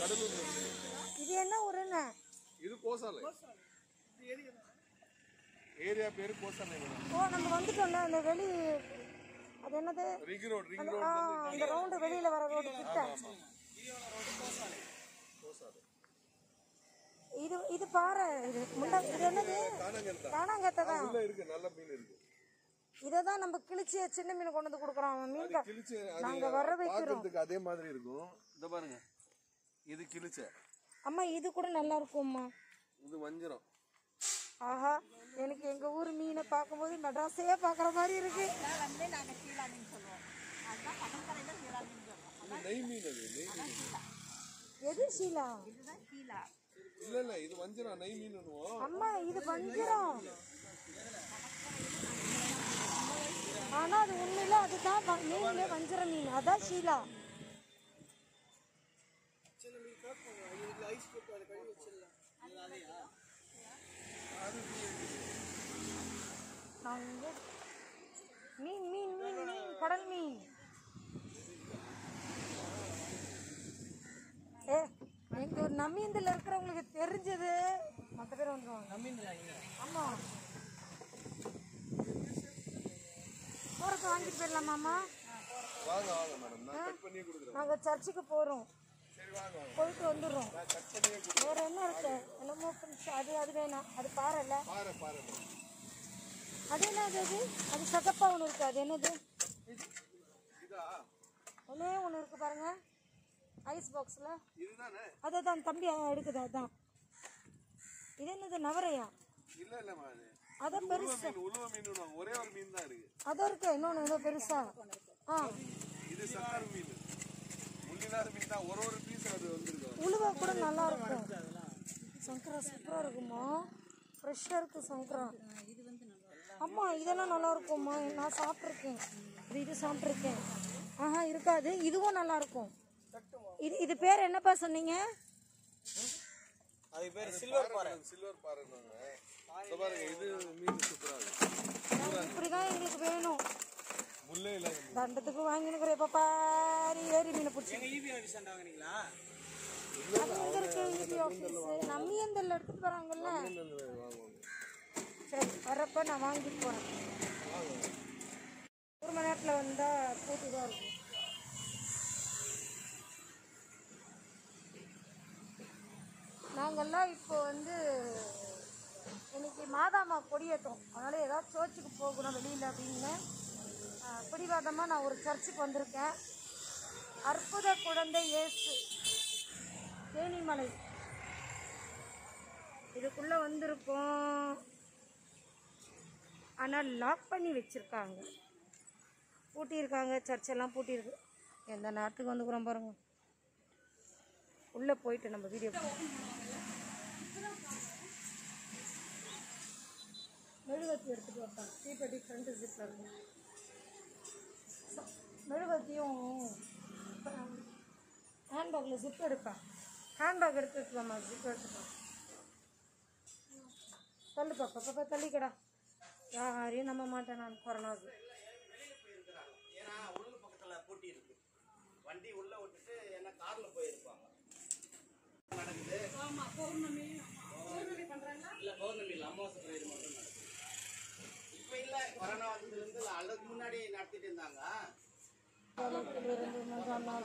கடலூர் இருக்கு. இது என்ன ஊருன்னு இது கோசாலை ஏரியா பேரு கோசாலை மேடம் ஓ நம்ம வந்துட்டோம்ல அந்த வெளி அது என்னது ரிங் ரோட் ரிங் ஆ அந்த ரவுண்டு வெளியில வர ரோடு கிட்ட கோசாலை இது இது பாறை இது முண்டை இது என்னது காணங்கல் தான் காணாங்கத்தை தான் உள்ள இருக்கு நல்ல மீன் இருக்கு இதை தான் நம்ம கிழிச்சிய சின்ன மீன் கொண்டு வந்து கொடுக்குறோம் அவன் மீன் க- கிழிச்ச நாங்க வர வைக்கிறோம் பாக்குறதுக்கு அதே மாதிரி இருக்கும் இந்த பாருங்க இது கிழிச்ச அம்மா இது கூட நல்லா இருக்கும்மா இது வஞ்சிரம் ஆஹா எனக்கு எங்க ஊர் மீனை பார்க்கும்போது மெட்ராஸே பார்க்குற மாதிரி இருக்கு இது நெய் மீன் அது நெய் மீன் எது ஷீலா இல்ல இல்ல இது வஞ்சிரம் நெய் மீன் அம்மா இது வஞ்சிரம் ஆனா அது உண்மையில அதுதான் வ- மீன்ல வஞ்சிர மீன் அதான் ஷீலா நான் இங்க- மீன் மீன் மீன் மீன் கடல் மீன் ஏ எங்க ஒரு நம்மீந்தில் இருக்கிறவங்களுக்கு தெரிஞ்சது மற்ற பேர் வந்துருவாங்க ஆமா போறதுக்கு வாங்கிட்டு போயிடலாமாம்மா வாங்க வாங்க மேடம் நான் கட் பண்ணியே கொடுக்குறேன் நாங்க சர்ச்சுக்கு போறோம் சரி வாங்க வாங்க போயிட்டு வந்துடுறோம் நான் கட் பண்ணியே கொடுக்குறேன் வேற என்ன இருக்கு என்னமோ ஃபினிஷ் அது அது வேணாம் அது பாறைல பாரு பாரு மேடம் அது என்னது அது அது சகப்பா ஒன்று இருக்கு அது என்னது இதா ஒன்னே ஒன்று இருக்கு பாருங்க ஐஸ் பாக்ஸில் இதுதானே அதுதான் தம்பி எடுக்குது அதான் இது என்னது நவரையா இல்ல இல்லம்மா அது அதான் உழுவ பெருசு மீன் உழுவ மீன் ஒரே ஒரு மீன் தான் இருக்கு அதான் இருக்கு இன்னொன்று ஏதோ பெருசா ஆ இது சக்கரை மீன் முள்ளினார் மீன் தான் ஒரு ஒரு பீஸ் அது வந்திருக்கு உழுவ கூட நல்லா இருக்கும் சங்கரா சூப்பராக இருக்குமா ஃப்ரெஷ்ஷாக இருக்கு சங்கரா அம்மா இதெல்லாம் நல்லா இருக்கும்மா நான் சாப்பிட்ருக்கேன் இது இது சாப்பிட்ருக்கேன் ஆஹா இருக்காது இதுவும் நல்லா இருக்கும் இது இது பேர் என்னப்பா சொன்னீங்க அது பேர் சில்வர் பாறை சில்வர் பாருங்க இந்த பாருங்க இது மீன் சூப்பரா இருக்கு இப்படி தான் எங்களுக்கு வேணும் முள்ளே இல்லாத மீன் தண்டத்துக்கு வாங்கினுக்கிற எப்போ பாரு ஏரி மீனை பிடிச்சி எங்க ஈபி ஆஃபீஸ் வாங்குனீங்களா அது எங்க இருக்கு ஈபி ஆஃபீஸ் நம்மியந்தல் எடுத்துட்டு போறாங்கல்ல வாங்குவாங்க சரி வரப்ப நான் வாங்கிட்டு போறேன் ஒரு மணி நேரத்துல வந்தா பூட்டு தான் இருக்கும் நாங்கெல்லாம் இப்போ வந்து இன்னைக்கு மாதாமா கொடியேற்றோம் அதனால ஏதாவது சர்ச்சுக்கு போகணும் வெளியில் அப்படின்னு ஆஹ், பிடிவாதமாக நான் ஒரு சர்ச்சுக்கு வந்திருக்கேன் அற்புத குழந்தை இயேசு தேனிமலை இதுக்குள்ள வந்திருக்கோம் ஆனால் லாக் பண்ணி வச்சிருக்காங்க பூட்டியிருக்காங்க சர்ச்செல்லாம் பூட்டியிருக்கு எந்த நேரத்துக்கு வந்துக்கிறோம் பாருங்க உள்ளே போயிட்டு நம்ம வீடியோ மெழுகுவத்தி எடுத்துட்டு வரட்டான் தீப்பெட்டி ஃப்ரண்ட் ஜிப்பில் இருக்கும் மெழுகுவத்தியும் ஹேண்ட்பேக்கில் ஜிப் எடுப்பேன் ஹேண்ட்பேக் எடுத்து வச்சுக்கோமா ஜிப் எடுத்துப்பேன் தள்ளு பாப்பா பாப்பா தள்ளிக்கடா யாரையும் நம்ப மாட்டேன் நான் கொரோனாவுக்கு ஏன்னா உள்ள பக்கத்துல பூட்டி இருக்கு வண்டி உள்ள விட்டுட்டு என்ன கார்ல போயிருப்பாங்க நடக்குது இல்ல பௌர்ணமி இல்ல அமாவாசை பிரேயர் மட்டும் நடக்குது இப்ப இல்ல கொரோனா வந்ததுல இருந்து அதுக்கு முன்னாடி நடத்திட்டு இருந்தாங்க இருந்து மூன்றாம் நாள்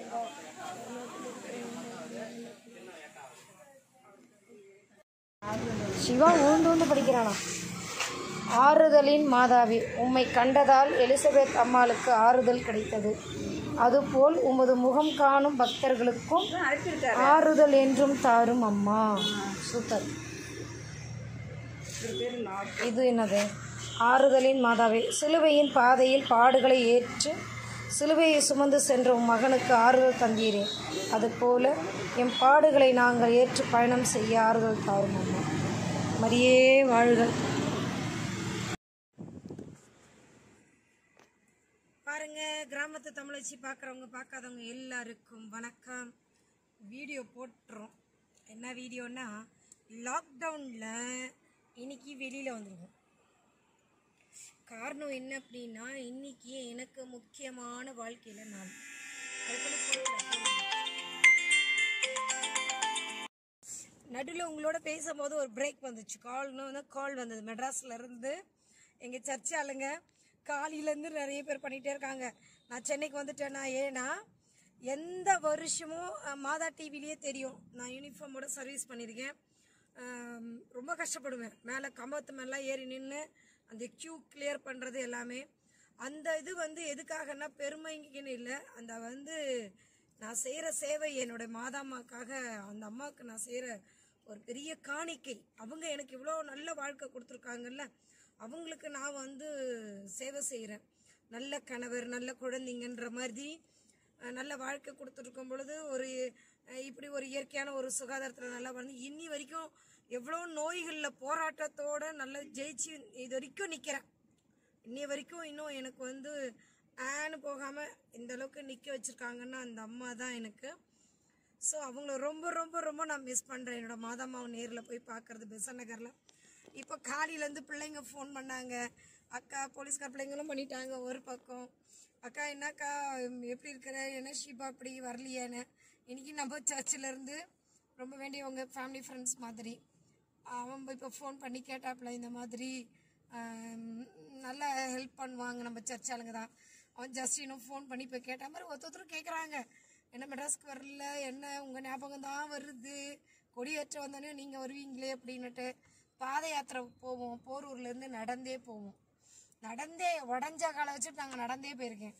சிவா ஊண்டு ஊண்டு படிக்கிறானா ஆறுதலின் மாதாவி உம்மை கண்டதால் எலிசபெத் அம்மாளுக்கு ஆறுதல் கிடைத்தது அதுபோல் உமது முகம் காணும் பக்தர்களுக்கும் ஆறுதல் என்றும் தாரும் அம்மா சூப்பர் இது என்னது ஆறுதலின் மாதாவே சிலுவையின் பாதையில் பாடுகளை ஏற்று சிலுவையை சுமந்து சென்ற உம் மகனுக்கு ஆறுதல் தந்தீரே அதுபோல எம் பாடுகளை நாங்கள் ஏற்று பயணம் செய்ய ஆறுதல் தாரும் அம்மா மரியே வாழ்க பாருங்க கிராமத்து தமிழச்சி பார்க்குறவங்க பார்க்காதவங்க எல்லாருக்கும் வணக்கம் வீடியோ போட்டுறோம் என்ன வீடியோன்னா லாக்டவுனில் இன்னைக்கு வெளியில் வந்துருக்கோம் காரணம் என்ன அப்படின்னா இன்னைக்கு எனக்கு முக்கியமான வாழ்க்கையில் நான் அதுக்குள்ள போயிடலாம். நடுவில் உங்களோட பேசும்போது ஒரு பிரேக் வந்துச்சு கால்னு வந்து கால் வந்தது மெட்ராஸ்ல இருந்து எங்கள் சர்ச் ஆளுங்க காலையிலேருந்து நிறைய பேர் பண்ணிகிட்டே இருக்காங்க நான் சென்னைக்கு வந்துட்டேன்னா ஏன்னா எந்த வருஷமும் அஹ், மாதா டிவிலேயே தெரியும் நான் யூனிஃபார்மோட சர்வீஸ் பண்ணியிருக்கேன் ஆம், ரொம்ப கஷ்டப்படுவேன் மேலே கம்பத்து மேலாம் ஏறி நின்று அந்த கியூ கிளியர் பண்ணுறது எல்லாமே அந்த இது வந்து எதுக்காகன்னா பெருமைக்குன்னு இல்லை அந்த வந்து நான் செய்கிற சேவை என்னோட மாதாம்மாக்காக அந்த அம்மாவுக்கு நான் செய்கிற ஒரு பெரிய காணிக்கை அவங்க எனக்கு இவ்வளோ நல்ல வாழ்க்கை கொடுத்துருக்காங்கல்ல அவங்களுக்கு நான் வந்து சேவை செய்கிறேன் நல்ல கணவர் நல்ல குழந்தைங்கன்ற மாதிரி அஹ், நல்ல வாழ்க்கை கொடுத்துருக்கும் பொழுது ஒரு அஹ், இப்படி ஒரு இயற்கையான ஒரு சுகாதாரத்தில் நல்லா வந்து இன்னி வரைக்கும் எவ்வளோ நோய்களில் போராட்டத்தோட நல்லா ஜெயிச்சு இது வரைக்கும் நிற்கிறேன் இன்னி வரைக்கும் இன்னும் எனக்கு வந்து ஆன்னு போகாமல் இந்த அளவுக்கு நிற்க வச்சுருக்காங்கன்னா அந்த அம்மா தான் எனக்கு ஸோ அவங்கள ரொம்ப ரொம்ப ரொம்ப நான் மிஸ் பண்ணுறேன் என்னோட மாதாமாவை நேரில் போய் பார்க்கறது பெசன் நகரில் இப்போ காலையிலேருந்து பிள்ளைங்க ஃபோன் பண்ணாங்க அக்கா போலீஸ்கார் பிள்ளைங்களும் பண்ணிட்டாங்க ஒரு பக்கம் அக்கா என்னக்கா உம், எப்படி இருக்கிற என்ன ஷீபா அப்படி வரலையேன்னு இன்னைக்கு நம்ம சர்ச்சில் இருந்து ரொம்ப வேண்டியவங்க ஃபேமிலி ஃப்ரெண்ட்ஸ் மாதிரி அவன் இப்போ ஃபோன் பண்ணி கேட்டாப்புல இந்த மாதிரி ஆம், நல்லா ஹெல்ப் பண்ணுவாங்க நம்ம சர்ச் ஆளுங்க தான் அவன் ஜஸ்டினும் ஃபோன் பண்ணி இப்போ கேட்ட மாதிரி ஒருத்தரும் கேட்குறாங்க என்ன மெட்ராஸ்க்கு வரல என்ன உங்கள் ஞாபகம் தான் வருது கொடியேற்ற வந்தோடனே நீங்கள் வருவீங்களே அப்படின்னுட்டு பாத யாத்திரை போவோம் போரூர்லேருந்து நடந்தே போவோம் நடந்தே உடஞ்ச காலை வச்சுட்டு நாங்கள் நடந்தே போயிருக்கேன்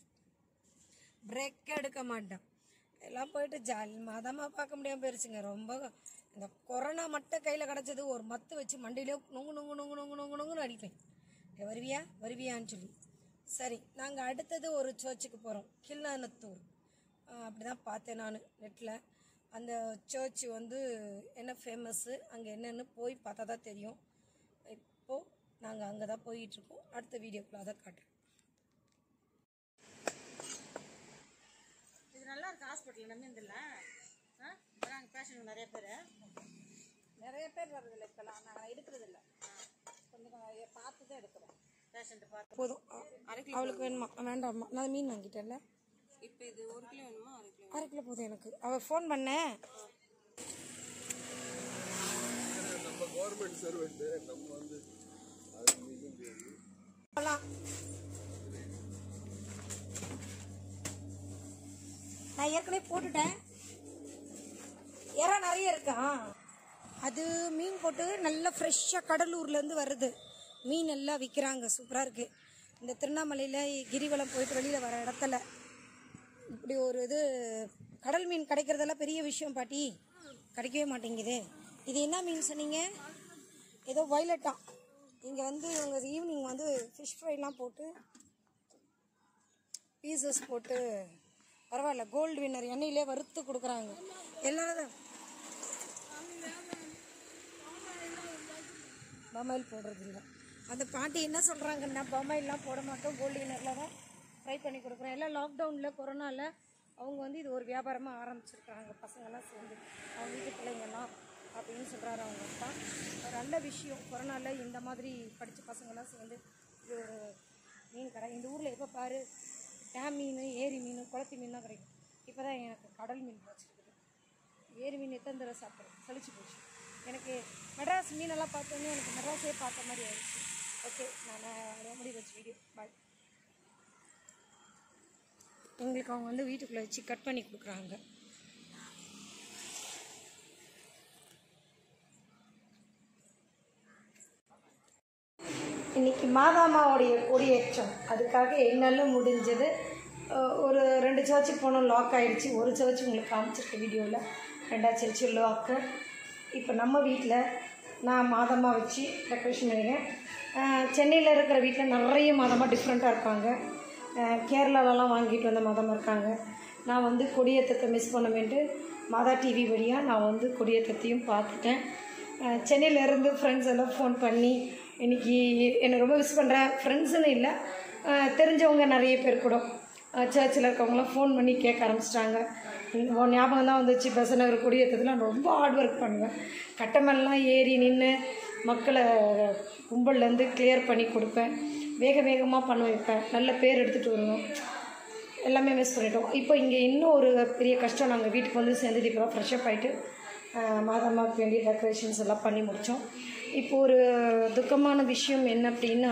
பிரேக்கே எடுக்க மாட்டேன் எல்லாம் போயிட்டு ஜாலி மதமாக பார்க்க முடியாமல் போயிருச்சுங்க ரொம்ப இந்த கொரோனா மட்டும் கையில் கிடச்சது ஒரு மத்து வச்சு மண்டியிலே நொங்கு நொங்கு நொங்கு நொங்கு நொங்கு நொங்குன்னு அடிப்பேன் "ஏ, வருவியா வருவியான்னு சொல்லி சரி நாங்கள் அடுத்தது ஒரு சர்ச்சுக்கு போகிறோம் கில்நானத்தூர் அப்படி தான் பார்த்தேன் நான் நெட்டில் அந்த சர்ச் வந்து என்ன ஃபேமஸ்ஸு அங்கே என்னென்னு போய் பார்த்தா தான் தெரியும் இப்போது நாங்கள் அங்கே தான் போயிட்டுருக்கோம் அடுத்த வீடியோக்குள்ள அதை காட்டுறேன் இது நல்லா இருக்கு ஹாஸ்பிட்டல் நம்ம இதில் ஆ வராங்க பேஷண்ட் நிறைய பேர் நிறைய பேர் வர்றதில்ல இப்போலாம் நாங்கள் எடுக்கிறது இல்லை கொஞ்சம் கொஞ்சம் பார்த்து தான் எடுக்கிறோம் பேஷண்ட்டை பார்த்து போதும் அவளுக்கு வேணுமா வேண்டாம்மா நான் மீன் வாங்கிட்டேன்ல இப்போ இது ஒரு கிலோ வேணுமா அரை கிலோ அரை கிலோ போதும் எனக்கு அவள் ஃபோன் பண்ணேன் நம்ம கவர்மெண்ட் சர்வெண்ட் நம்ம வந்து அது மிக முடியாது போகலாம் நான் ஏற்கனவே போட்டுட்டேன் இறா நிறைய இருக்கா அது மீன் போட்டு நல்லா ஃப்ரெஷ்ஷாக கடலூர்லேருந்து வருது மீன் எல்லாம் விற்கிறாங்க சூப்பராக இருக்குது இந்த திருவண்ணாமலையில் கிரிவலம் போயிட்டு வெளியில் வர இடத்துல இப்படி ஒரு இது கடல் மீன் கிடைக்கிறதெல்லாம் பெரிய விஷயம் பாட்டி கிடைக்கவே மாட்டேங்குது இது என்ன மீன் சொன்னீங்க ஏதோ வயலட்டா இங்கே வந்து இவங்க ஈவினிங் வந்து ஃபிஷ் ஃப்ரைலாம் போட்டு பீசஸ் போட்டு பரவாயில்ல கோல்டு வின்னர் எண்ணெயிலே வறுத்து கொடுக்குறாங்க எல்லாரும் பமாயில் போடுறது இல்லை அந்த பாட்டி என்ன சொல்கிறாங்கன்னா பமாயில்லாம் போட மாட்டோம் கோல்டு வின்னரில் தான் ஃப்ரை பண்ணி கொடுக்குறோம் எல்லாம் லாக்டவுனில் கொரோனாவில் அவங்க வந்து இது ஒரு வியாபாரமாக ஆரம்பிச்சிருக்காங்க பசங்கள்லாம் சேர்ந்து அவங்க வீட்டு பிள்ளைங்கள்லாம் அப்படின்னு சொல்கிறாரு அவங்க அப்பா ஒரு நல்ல விஷயம் கொரோனாவில் இந்த மாதிரி படித்த பசங்கள்லாம் சேர்ந்து இது ஒரு மீன் கடை இந்த ஊரில் எப்போ பாரு டேம் மீன் ஏரி மீன் குளத்தி மீன் தான் கிடைக்கும் இப்போ தான் எனக்கு கடல் மீன் கிடச்சிருக்குது ஏரி மீன் எத்தனை தடவை சாப்பிட்றேன் சலிச்சு போச்சு எனக்கு மெட்ராஸ் மீனெல்லாம் பார்த்தோன்னே எனக்கு மெட்ராஸே பார்த்த மாதிரி ஆயிடுச்சு ஓகே நான் முடி வச்சு வீடியோ பாய் எங்களுக்கு அவங்க வந்து வீட்டுக்குள்ளே வச்சு கட் பண்ணி கொடுக்குறாங்க இன்னைக்கு மாதாமாவுடைய கொடியேற்றம் அதுக்காக என்னால் முடிஞ்சது அஹ், ஒரு ரெண்டு சர்ச்சுக்கு போனோம் லாக் ஆயிடுச்சு ஒரு சர்ச் உங்களுக்கு காமிச்சிருக்க வீடியோவில் ரெண்டாவது சர்ச்சு லாக்கு இப்போ நம்ம வீட்டில் நான் மாதமா வச்சு டெக்கரேஷன் பண்ணியிருக்கேன் சென்னையில் இருக்கிற வீட்டில் நிறைய மாதமாக டிஃப்ரெண்ட்டாக இருப்பாங்க அஹ், கேரளாலலாம் வாங்கிட்டு வந்த மாதமாக இருக்காங்க நான் வந்து கொடியேற்றத்தை மிஸ் பண்ணமேட்டு மாதா டிவி வழியாக நான் வந்து கொடியேற்றத்தையும் பார்த்துட்டேன் அஹ் சென்னையில இருந்து ஃப்ரெண்ட்ஸ் எல்லாம் ஃபோன் பண்ணி இன்னைக்கு என்னை ரொம்ப மிஸ் பண்ணுறேன் ஃப்ரெண்ட்ஸுன்னு இல்லை அஹ் தெரிஞ்சவங்க நிறைய பேர் கூட சர்ச்சில் இருக்கவங்களாம் ஃபோன் பண்ணி கேட்க ஆரம்பிச்சிட்டாங்க உன் ஞாபகம் தான் வந்துச்சு பெசநகர் குடியேற்றத்தில் நான் ரொம்ப ஹார்ட் ஒர்க் பண்ணுவேன் கட்டமெல்லாம் ஏறி நின்று மக்களை கும்பல்லேருந்து கிளியர் பண்ணி கொடுப்பேன் வேக வேகமாக பண்ண வைப்பேன் நல்ல பேர் எடுத்துகிட்டு வருவேன் எல்லாமே மிஸ் பண்ணிட்டோம் இப்போ இங்கே இன்னும் ஒரு பெரிய கஷ்டம் நாங்கள் வீட்டுக்கு வந்து சேர்ந்தது இப்போ தான் ஃப்ரெஷ்அப் ஆகிட்டு மாதம்மாவுக்கு வேண்டிய டெக்கரேஷன்ஸ் எல்லாம் பண்ணி முடித்தோம் இப்போ ஒரு துக்கமான விஷயம் என்ன அப்படின்னா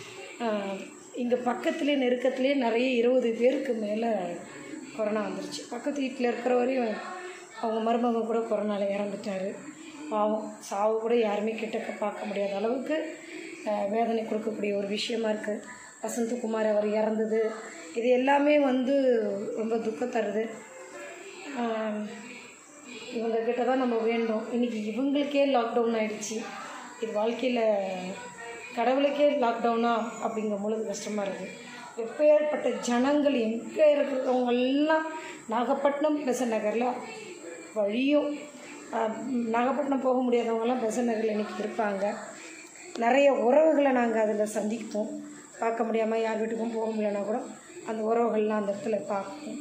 இங்கே பக்கத்துலேயே நெருக்கத்துலேயே நிறைய இருபது பேருக்கு மேலே கொரோனா வந்துருச்சு பக்கத்து வீட்டில் இருக்கிறவரையும் அவங்க மருமகன் கூட கொரோனாவில் இறந்துட்டாரு பாவம் சாவு கூட யாருமே கிட்டக்க பார்க்க முடியாத அளவுக்கு அஹ், வேதனை கொடுக்கக்கூடிய ஒரு விஷயமா இருக்குது வசந்தகுமார் அவர் இறந்தது இது எல்லாமே வந்து ரொம்ப துக்கம் தருது ஆஹ், இவங்க கிட்ட தான் நம்ம வேண்டும் இன்றைக்கி இவங்களுக்கே லாக்டவுன் ஆயிடுச்சு இது வாழ்க்கையில் கடவுளுக்கே லாக்டவுனா அப்படிங்கும் பொழுது கஷ்டமாக இருக்குது எப்பேற்பட்ட ஜனங்கள் எங்கே இருக்கிறவங்க எல்லாம் நாகப்பட்டினம் பெசன் நகரில் வழியும் ஆஹ், நாகப்பட்டினம் போக முடியாதவங்கெல்லாம் பெசன் நகரில் இன்றைக்கி இருப்பாங்க நிறைய உறவுகளை நாங்கள் அதில் சந்திப்போம் பார்க்க முடியாமல் யார் வீட்டுக்கும் போக முடியலனா கூட அந்த உறவுகள்லாம் அந்த இடத்துல பார்ப்போம்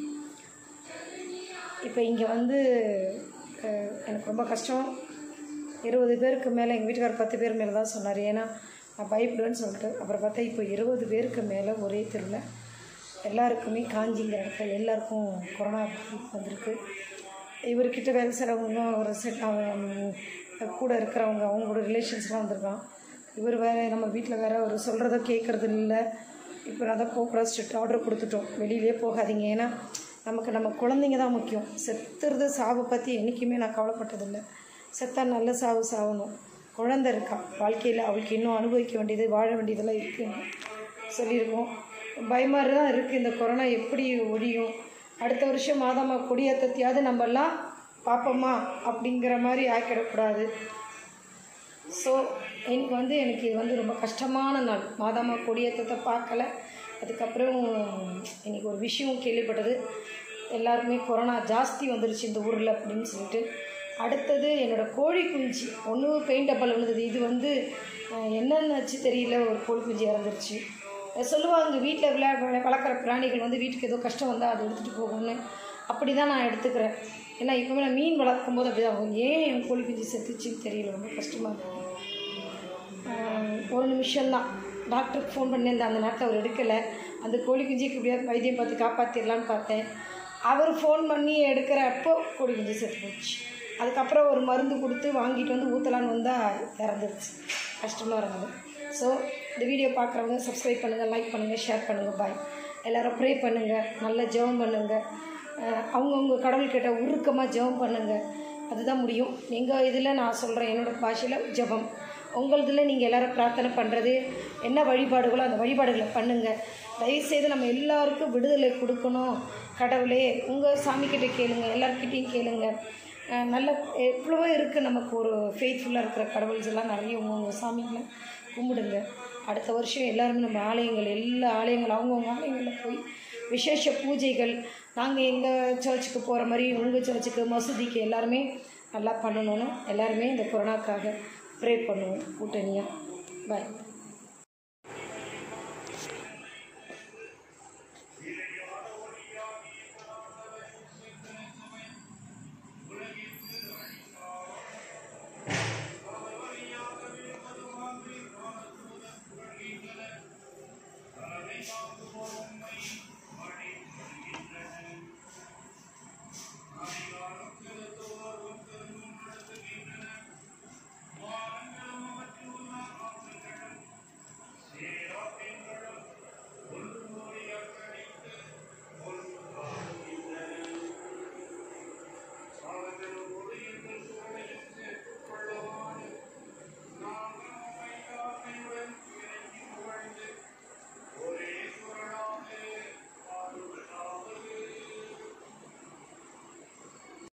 இப்போ இங்கே வந்து அஹ், எனக்கு ரொம்ப கஷ்டம் இருபது பேருக்கு மேலே எங்கள் வீட்டுக்காரர் பத்து பேர் மேலே தான் சொன்னார் ஏன்னா நான் பயப்படுவேன்னு சொல்லிட்டு அப்புறம் பார்த்தா இப்போ இருபது பேருக்கு மேலே ஒரே தெருவில் எல்லாருக்குமே காஞ்சிங்கிற இடத்துல எல்லாருக்கும் கொரோனா பாதிப்பு வந்திருக்கு இவர்கிட்ட வேலை செய்கிறவங்க ஒரு செட் கூட இருக்கிறவங்க அவங்களோட ரிலேஷன்ஸ்லாம் வந்திருக்கான் இவர் வேறு நம்ம வீட்டில் வேறு அவர் சொல்கிறத கேட்குறது இல்லை இப்போ நான் தான் போகக்கூடாது ஸ்ட்ரிக்ட் ஆர்டர் கொடுத்துட்டோம் வெளியிலே போகாதீங்க ஏன்னா நமக்கு நம்ம குழந்தைங்க தான் முக்கியம் செத்துறது சாவை பற்றி என்றைக்குமே நான் கவலைப்பட்டதில்லை செத்தா நல்ல சாவு சாகணும் குழந்தை இருக்கா வாழ்க்கையில் அவளுக்கு இன்னும் அனுபவிக்க வேண்டியது வாழ வேண்டியதெல்லாம் இருக்குன்னு சொல்லியிருக்கோம் பயமாக தான் இருக்குது இந்த கொரோனா எப்படி ஒழியும் அடுத்த வருஷம் மாதமா கொடியேற்றத்தையாவது நம்மெல்லாம் பார்ப்போமா அப்படிங்கிற மாதிரி ஆக்கிடக்கூடாது ஸோ எனக்கு வந்து எனக்கு இது வந்து ரொம்ப கஷ்டமான நாள் மாதாமா கொடியேற்றத்தை பார்க்கல அதுக்கப்புறம் இன்னைக்கு ஒரு விஷயம் கேள்விப்பட்டது எல்லாருக்குமே கொரோனா ஜாஸ்தி வந்துருச்சு இந்த ஊரில் அப்படின்னு சொல்லிட்டு அடுத்தது என்னோடய கோழி குஞ்சு ஒன்று பெயிண்ட் டப்பால் விழுந்தது இது வந்து அஹ், என்னென்னு வச்சு தெரியல ஒரு கோழி குஞ்சு இறந்துருச்சு அஹ் சொல்லுவாங்க வீட்டில் விளையா வள- வளர்க்குற பிராணிகள் வந்து வீட்டுக்கு ஏதோ கஷ்டம் வந்தால் அதை எடுத்துகிட்டு போகும்னு அப்படி தான் நான் எடுத்துக்கிறேன் ஏன்னா இப்போவே நான் மீன் வளர்க்கும் போது அப்படி தான் ஏன் என் கோழி குஞ்சு செத்துச்சுன்னு தெரியல ரொம்ப கஷ்டமாக இருக்குது ஆஹ் ஒரு நிமிஷம்தான் டாக்டருக்கு ஃபோன் பண்ணியிருந்தேன் அந்த நேரத்தில் அவர் எடுக்கலை அந்த கோழி குஞ்சுக்கு எப்படியாவது வைத்தியம் பார்த்து காப்பாற்றிடலான்னு பார்த்தேன் அவர் ஃபோன் பண்ணி எடுக்கிறப்போ கோழி குஞ்சு செத்து போச்சு அதுக்கப்புறம் ஒரு மருந்து கொடுத்து வாங்கிட்டு வந்து ஊற்றலான்னு வந்தால் இறந்துருச்சு கஷ்டமாக இருந்தது ஸோ இந்த வீடியோ பார்க்குறவங்க சப்ஸ்கிரைப் பண்ணுங்கள் லைக் பண்ணுங்கள் ஷேர் பண்ணுங்கள் பாய் எல்லாரும் ப்ரே பண்ணுங்கள் நல்லா ஜெபம் பண்ணுங்கள் அஹ் அவங்கவுங்க கடவுள்கிட்ட உருக்கமாக ஜெபம் பண்ணுங்கள் அதுதான் முடியும் எங்கள் இதில் நான் சொல்கிறேன் என்னோடய பாஷையில் ஜெபம் உங்களதில் நீங்கள் எல்லாரும் பிரார்த்தனை பண்ணுறது என்ன வழிபாடுகளோ அந்த வழிபாடுகளை பண்ணுங்கள் தயவுசெய்து நம்ம எல்லாருக்கும் விடுதலை கொடுக்கணும் கடவுளே உங்கள் சாமிக்கிட்ட கேளுங்க எல்லார்கிட்டையும் கேளுங்க அஹ் நல்ல எவ்வளவோ இருக்குது நமக்கு ஒரு ஃபெய்த்ஃபுல்லாக இருக்கிற கடவுள்ஸ் எல்லாம் நிறைய உங்கள் சாமிகளை கும்பிடுங்க அடுத்த வருஷம் எல்லாருமே நம்ம ஆலயங்கள் எல்லா ஆலயங்கள் அவங்கவுங்க ஆலயங்களில் போய் விசேஷ பூஜைகள் நாங்கள் எங்கள் சர்ச்சுக்கு போகிற மாதிரி உங்கள் சர்ச்சுக்கு மசூதிக்கு எல்லாருமே நல்லா பண்ணணும்னு எல்லாருமே இந்த கொரோனாக்காக ப்ரே பண்ணுவோம் கூட்டணியாக பாய்